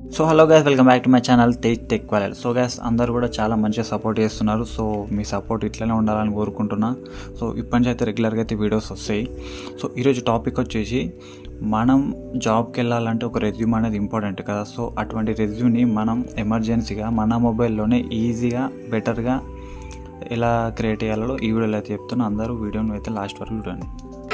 so hello guys welcome back to my channel Tej tech wallet so guys అందరూ కూడా చాలా మంచిగా సపోర్ట్ చేస్తున్నారు సో మీ సపోర్ట్ ఇట్లనే ఉండాలని కోరుకుంటున్నా సో ఇప్పటి నుంచి అయితే రెగ్యులర్గా అయితే వీడియోస్ వస్తాయి సో ఈరోజు టాపిక్ వచ్చేసి మనం జాబ్కి వెళ్ళాలంటే ఒక రెజ్యూమ్ అనేది ఇంపార్టెంట్ కదా సో అటువంటి రెజ్యూమ్ని మనం ఎమర్జెన్సీగా మన మొబైల్లోనే ఈజీగా బెటర్గా ఎలా క్రియేట్ చేయాలో ఈ వీడియోలో అయితే చెప్తున్నా అందరూ వీడియోని అయితే లాస్ట్ వరకు చూడండి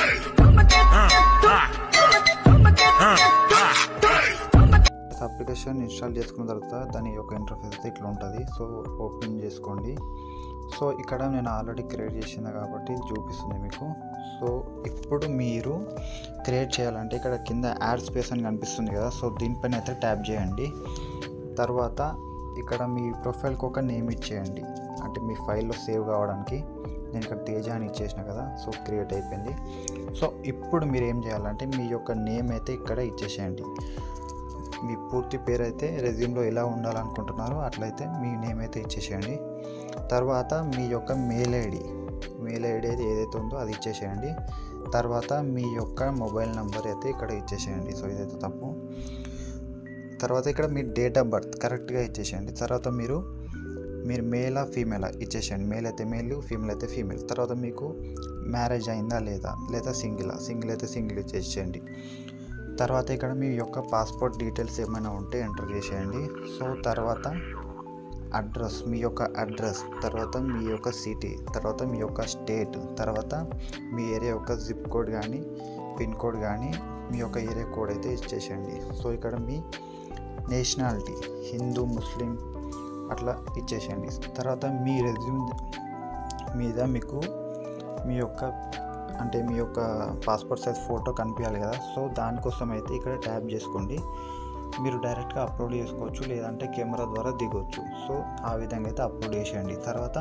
అప్లికేషన్ ఇన్స్టాల్ చేసుకున్న తర్వాత దాని యొక్క ఇంటర్ఫేస్ అయితే ఇట్లా ఉంటుంది సో ఓపెన్ చేసుకోండి సో ఇక్కడ నేను ఆల్రెడీ క్రియేట్ చేసింది కాబట్టి ఇది చూపిస్తుంది మీకు సో ఇప్పుడు మీరు క్రియేట్ చేయాలంటే ఇక్కడ కింద యాడ్ స్పేస్ అని కనిపిస్తుంది కదా సో దీనిపైన అయితే ట్యాప్ చేయండి తర్వాత ఇక్కడ మీ ప్రొఫైల్కి ఒక నేమ్ ఇచ్చేయండి అంటే మీ ఫైల్లో సేవ్ కావడానికి నేను ఇక్కడ తేజ అని ఇచ్చేసిన కదా సో క్రియేట్ అయిపోయింది సో ఇప్పుడు మీరు ఏం చేయాలంటే మీ యొక్క నేమ్ అయితే ఇక్కడ ఇచ్చేసేయండి మీ పూర్తి పేరు అయితే రెజ్యూమ్లో ఎలా ఉండాలనుకుంటున్నారో అట్లయితే మీ నేమ్ అయితే ఇచ్చేసేయండి తర్వాత మీ యొక్క మెయిల్ ఐడి మెయిల్ ఐడి అయితే ఏదైతే ఉందో అది ఇచ్చేసేయండి తర్వాత మీ యొక్క మొబైల్ నెంబర్ అయితే ఇక్కడ ఇచ్చేసేయండి సో ఇదైతే తప్పు తర్వాత ఇక్కడ మీ డేట్ ఆఫ్ బర్త్ కరెక్ట్గా ఇచ్చేసేయండి తర్వాత మీరు మీరు మేలా ఫీమేలా ఇచ్చేసేయండి మేల్ అయితే మేల్ ఫీమేల్ అయితే ఫీమేల్ తర్వాత మీకు మ్యారేజ్ అయిందా లేదా లేదా సింగిలా సింగిల్ అయితే సింగిల్ ఇచ్చేసేయండి తర్వాత ఇక్కడ మీ యొక్క పాస్పోర్ట్ డీటెయిల్స్ ఏమైనా ఉంటే ఎంటర్ చేసేయండి సో తర్వాత అడ్రస్ మీ యొక్క అడ్రస్ తర్వాత మీ యొక్క సిటీ తర్వాత మీ యొక్క స్టేట్ తర్వాత మీ ఏరియా యొక్క జిప్ కోడ్ కానీ పిన్ కోడ్ కానీ మీ యొక్క ఏరియా కోడ్ అయితే ఇచ్చేసేయండి సో ఇక్కడ మీ నేషనాలిటీ హిందూ ముస్లిం అట్లా ఇచ్చేసేయండి తర్వాత మీ రెజ్యూమ్ మీద మీకు మీ యొక్క అంటే మీ యొక్క పాస్పోర్ట్ సైజ్ ఫోటో కనిపించాలి కదా సో దానికోసం అయితే ఇక్కడ ట్యాప్ చేసుకోండి మీరు డైరెక్ట్గా అప్లోడ్ చేసుకోవచ్చు లేదంటే కెమెరా ద్వారా దిగొచ్చు సో ఆ విధంగా అయితే అప్లోడ్ చేసేయండి తర్వాత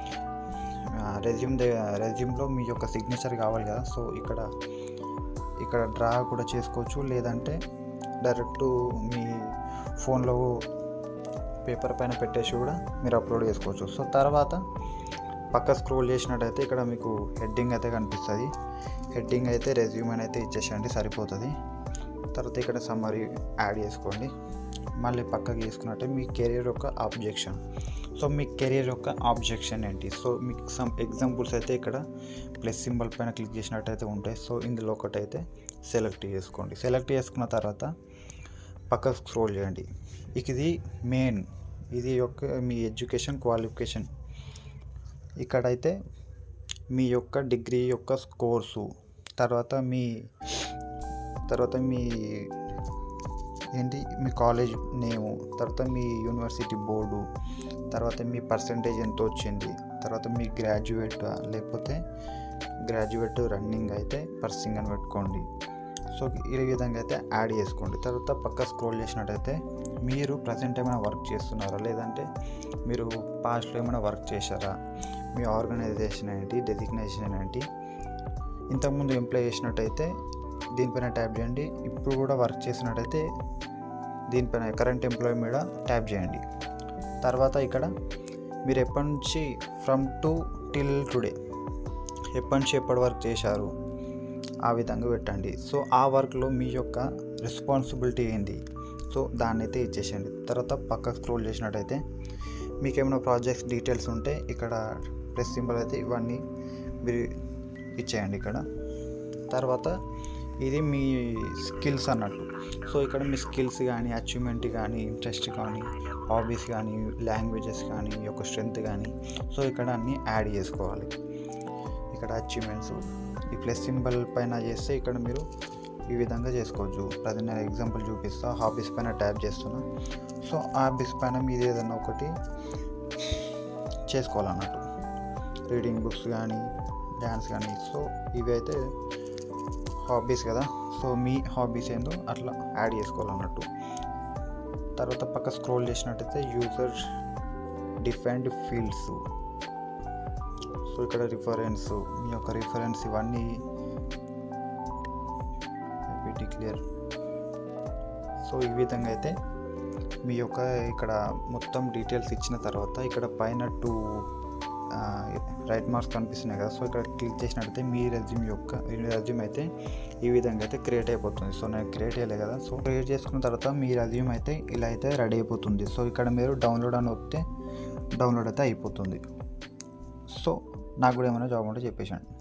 రెజ్యూమ్ రెజ్యూమ్లో మీ యొక్క సిగ్నేచర్ కావాలి కదా సో ఇక్కడ ఇక్కడ డ్రా కూడా చేసుకోవచ్చు లేదంటే డైరెక్ట్ మీ ఫోన్లో పేపర్ పైన పెట్టేసి కూడా మీరు అప్లోడ్ చేసుకోవచ్చు సో తర్వాత పక్క స్క్రోల్ చేసినట్టయితే ఇక్కడ మీకు హెడ్డింగ్ అయితే కనిపిస్తుంది హెడ్డింగ్ అయితే రెజ్యూమ్ అని అయితే ఇచ్చేసేయండి సరిపోతుంది తర్వాత ఇక్కడ సమ్మరీ యాడ్ చేసుకోండి మళ్ళీ పక్కకి తీసుకున్నట్టే మీ కెరీర్ యొక్క ఆబ్జెక్షన్ సో మీ కెరీర్ యొక్క ఆబ్జెక్షన్ ఏంటి సో మీకు సమ్ ఎగ్జాంపుల్స్ అయితే ఇక్కడ ప్లస్ సింబల్ పైన క్లిక్ చేసినట్టయితే ఉంటాయి సో ఇందులో ఒకటైతే సెలెక్ట్ చేసుకోండి సెలెక్ట్ చేసుకున్న తర్వాత పక్క స్క్రోల్ చేయండి ఇక ఇది మెయిన్ ఇది యొక్క మీ ఎడ్యుకేషన్ క్వాలిఫికేషన్ ఇక్కడైతే మీ యొక్క డిగ్రీ యొక్క స్కోర్సు తర్వాత మీ తర్వాత మీ ఏంటి మీ కాలేజ్ నేము తర్వాత మీ యూనివర్సిటీ బోర్డు తర్వాత మీ పర్సంటేజ్ ఎంత వచ్చింది తర్వాత మీ గ్రాడ్యుయేట్ లేకపోతే గ్రాడ్యుయేట్ రన్నింగ్ అయితే పర్సింగ్ అని పెట్టుకోండి సో ఈ విధంగా అయితే యాడ్ చేసుకోండి తర్వాత పక్క స్క్రోల్ చేసినట్టయితే మీరు ప్రజెంట్ ఏమైనా వర్క్ చేస్తున్నారా లేదంటే మీరు పాస్ట్లో ఏమైనా వర్క్ చేశారా మీ ఆర్గనైజేషన్ ఏంటి డెసిగ్నేషన్ ఏంటి ఇంతకుముందు ఎంప్లాయ్ చేసినట్టయితే దీనిపైన ట్యాప్ చేయండి ఇప్పుడు కూడా వర్క్ చేసినట్టయితే దీనిపైన కరెంట్ ఎంప్లాయీ మీద ట్యాప్ చేయండి తర్వాత ఇక్కడ మీరు ఎప్పటి నుంచి ఫ్రమ్ టు టిల్ టుడే ఎప్పటి నుంచి ఎప్పటి వరకు చేశారు ఆ విధంగా పెట్టండి సో ఆ వర్క్లో మీ యొక్క రెస్పాన్సిబిలిటీ ఏంది సో దాన్ని అయితే ఇచ్చేసేయండి తర్వాత పక్క స్క్రోల్ చేసినట్టయితే మీకు ఏమైనా ప్రాజెక్ట్స్ డీటెయిల్స్ ఉంటే ఇక్కడ ప్రెస్ సింబల్ అయితే ఇవన్నీ మీరు ఇచ్చేయండి ఇక్కడ తర్వాత ఇది మీ స్కిల్స్ అన్నట్టు సో ఇక్కడ మీ స్కిల్స్ కానీ అచీవ్మెంట్ కానీ ఇంట్రెస్ట్ కానీ హాబీస్ కానీ లాంగ్వేజెస్ కానీ మీ యొక్క స్ట్రెంగ్త్ కానీ సో ఇక్కడ అన్నీ యాడ్ చేసుకోవాలి ఇక్కడ అచీవ్మెంట్స్ ఈ ప్లస్ సింబల్ పైన చేస్తే ఇక్కడ మీరు ఈ విధంగా చేసుకోవచ్చు ప్రతి నేను ఎగ్జాంపుల్ చూపిస్తా హాబీస్ పైన ట్యాప్ చేస్తున్నా సో హాబీస్ పైన మీరు ఏదైనా ఒకటి చేసుకోవాలన్నట్టు రీడింగ్ బుక్స్ కానీ డ్యాన్స్ కానీ సో ఇవి అయితే హాబీస్ కదా సో మీ హాబీస్ ఏందో అట్లా యాడ్ చేసుకోవాలన్నట్టు తర్వాత పక్క స్క్రోల్ చేసినట్టయితే యూజర్ డిఫైన్డ్ ఫీల్డ్స్ సో ఇక్కడ రిఫరెన్స్ మీ యొక్క రిఫరెన్స్ ఇవన్నీ డిక్లియర్ సో ఈ విధంగా అయితే మీ యొక్క ఇక్కడ మొత్తం డీటెయిల్స్ ఇచ్చిన తర్వాత ఇక్కడ పైన టూ రైట్ మార్క్స్ కనిపిస్తున్నాయి కదా సో ఇక్కడ క్లిక్ చేసినట్టయితే మీ రెజ్యూమ్ యొక్క రెజ్యూమ్ అయితే ఈ విధంగా అయితే క్రియేట్ అయిపోతుంది సో నేను క్రియేట్ చేయలేదు కదా సో క్రియేట్ చేసుకున్న తర్వాత మీ రెజ్యూమ్ అయితే ఇలా అయితే రెడీ అయిపోతుంది సో ఇక్కడ మీరు డౌన్లోడ్ అని వస్తే డౌన్లోడ్ అయితే అయిపోతుంది సో నాకు కూడా ఏమైనా జాబ్ ఉంటే చెప్పేసాను